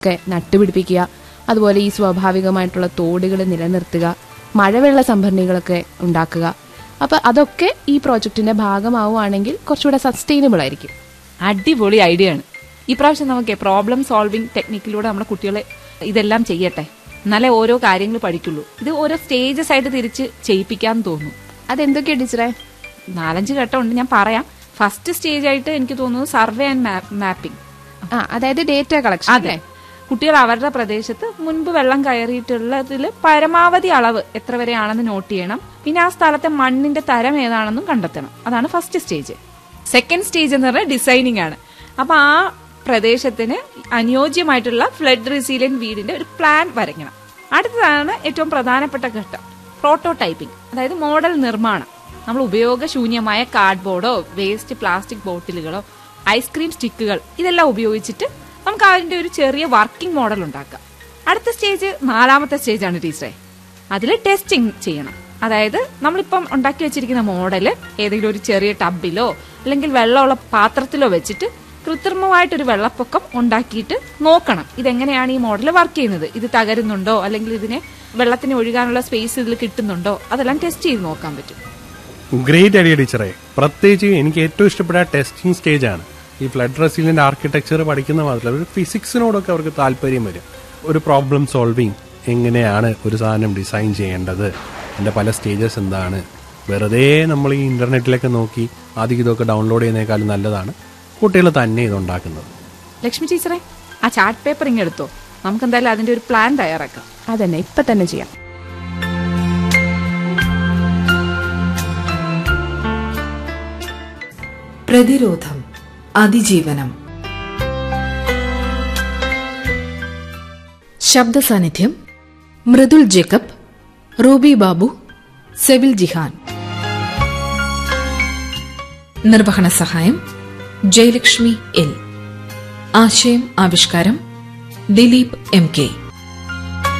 ഒക്കെ നട്ടുപിടിപ്പിക്കുക അതുപോലെ ഈ സ്വാഭാവികമായിട്ടുള്ള തോടുകൾ നിലനിർത്തുക മഴവെള്ള സംഭരണികളൊക്കെ ഉണ്ടാക്കുക അപ്പൊ അതൊക്കെ ഈ പ്രോജക്റ്റിന്റെ ഭാഗമാവുകയാണെങ്കിൽ കുറച്ചുകൂടെ സസ്റ്റൈനബിൾ ആയിരിക്കും അടിപൊളി ഐഡിയ ആണ് ഈ പ്രാവശ്യം നമുക്ക് പ്രോബ്ലം സോൾവിംഗ് ടെക്നിക്കിലൂടെ നമ്മുടെ കുട്ടികളെ ഇതെല്ലാം ചെയ്യട്ടെ എന്നാലേ ഓരോ കാര്യങ്ങൾ പഠിക്കുള്ളൂ ഇത് ഓരോ സ്റ്റേജസ് ആയിട്ട് തിരിച്ച് ചെയ്യിപ്പിക്കാൻ തോന്നുന്നു അതെന്തൊക്കെയാ ടീച്ചറെ നാലഞ്ച് ഘട്ടമുണ്ട് ഞാൻ പറയാം ഫസ്റ്റ് സ്റ്റേജ് ആയിട്ട് എനിക്ക് തോന്നുന്നു സർവേ ആൻഡ് മാപ്പിംഗ് ആ അതായത് ഡേറ്റ കളക്ഷൻ അതെ കുട്ടികൾ അവരുടെ പ്രദേശത്ത് മുൻപ് വെള്ളം കയറിയിട്ടുള്ളതിൽ പരമാവധി അളവ് എത്ര വരെയാണെന്ന് നോട്ട് ചെയ്യണം പിന്നെ ആ സ്ഥലത്തെ മണ്ണിന്റെ തരം ഏതാണെന്നും കണ്ടെത്തണം അതാണ് ഫസ്റ്റ് സ്റ്റേജ് സെക്കൻഡ് സ്റ്റേജ് എന്ന് പറഞ്ഞാൽ ഡിസൈനിങ് ആണ് അപ്പൊ ആ പ്രദേശത്തിന് അനുയോജ്യമായിട്ടുള്ള ഫ്ലഡ് റെസീലിയൻ വീടിന്റെ ഒരു പ്ലാൻ വരയ്ക്കണം അടുത്തതാണ് ഏറ്റവും പ്രധാനപ്പെട്ട ഘട്ടം പ്രോട്ടോടൈപ്പിംഗ് അതായത് മോഡൽ നിർമ്മാണം നമ്മൾ ഉപയോഗശൂന്യമായ കാർഡ്ബോർഡോ വേസ്റ്റ് പ്ലാസ്റ്റിക് ബോട്ടിലുകളോ ഐസ്ക്രീം സ്റ്റിക്കുകൾ ഇതെല്ലാം ഉപയോഗിച്ചിട്ട് നമുക്ക് അതിന്റെ ഒരു ചെറിയ വർക്കിംഗ് മോഡൽ ഉണ്ടാക്കാം അടുത്ത സ്റ്റേജ് നാലാമത്തെ സ്റ്റേജ് ആണ് ടീച്ചറെ അതിൽ ടെസ്റ്റിംഗ് ചെയ്യണം അതായത് നമ്മളിപ്പം ഉണ്ടാക്കി വെച്ചിരിക്കുന്ന മോഡല് ഏതെങ്കിലും ഒരു ചെറിയ ടബിലോ അല്ലെങ്കിൽ വെള്ളമുള്ള പാത്രത്തിലോ വെച്ചിട്ട് കൃത്രിമമായിട്ടൊരു വെള്ളപ്പൊക്കം ഉണ്ടാക്കിയിട്ട് നോക്കണം ഇതെങ്ങനെയാണ് ഈ മോഡൽ വർക്ക് ചെയ്യുന്നത് ഇത് തകരുന്നുണ്ടോ അല്ലെങ്കിൽ ഇതിനെ വെള്ളത്തിന് ഒഴുകാനുള്ള സ്പേസ് ഇതിൽ കിട്ടുന്നുണ്ടോ അതെല്ലാം ടെസ്റ്റ് ചെയ്ത് നോക്കാൻ പറ്റും ഗ്രേറ്റ് ഐഡിയ ടീച്ചറെ പ്രത്യേകിച്ച് എനിക്ക് ഏറ്റവും ഇഷ്ടപ്പെട്ട ടെസ്റ്റിംഗ് സ്റ്റേജ് ആണ് ഈ ഫ്ലഡ് റെസിലിന്റെ ആർക്കിടെക്ചർ പഠിക്കുന്ന മാത്രമല്ല ഒരു ഫിസിക്സിനോടൊക്കെ അവർക്ക് താല്പര്യം വരും ഒരു പ്രോബ്ലം സോൾവിങ് എങ്ങനെയാണ് ഒരു സാധനം ഡിസൈൻ ചെയ്യേണ്ടത് അതിന്റെ പല സ്റ്റേജസ് എന്താണ് വെറുതെ നമ്മൾ ഈ ഇന്റർനെറ്റിലൊക്കെ നോക്കി ആദ്യം ഇതൊക്കെ ഡൗൺലോഡ് ചെയ്യുന്നതിനേക്കാളും നല്ലതാണ് കുട്ടികൾ തന്നെ ഇത് ഉണ്ടാക്കുന്നത് ലക്ഷ്മി ടീച്ചറെ ആ ചാർട്ട് പേപ്പർ ഇങ്ങെടുത്തോ നമുക്ക് എന്തായാലും അതിന്റെ ഒരു പ്ലാൻ തയ്യാറാക്കാം അതന്നെ ഇപ്പൊ തന്നെ ചെയ്യാം പ്രതിരോധം അതിജീവനം ശബ്ദ സാന്നിധ്യം മൃദുൽ ജേക്കബ് റൂബി ബാബു സെവിൽ ജിഹാൻ നിർവഹണ സഹായം ജയലക്ഷ്മി എൽ ആശയം ആവിഷ്കാരം ദിലീപ് എം കെ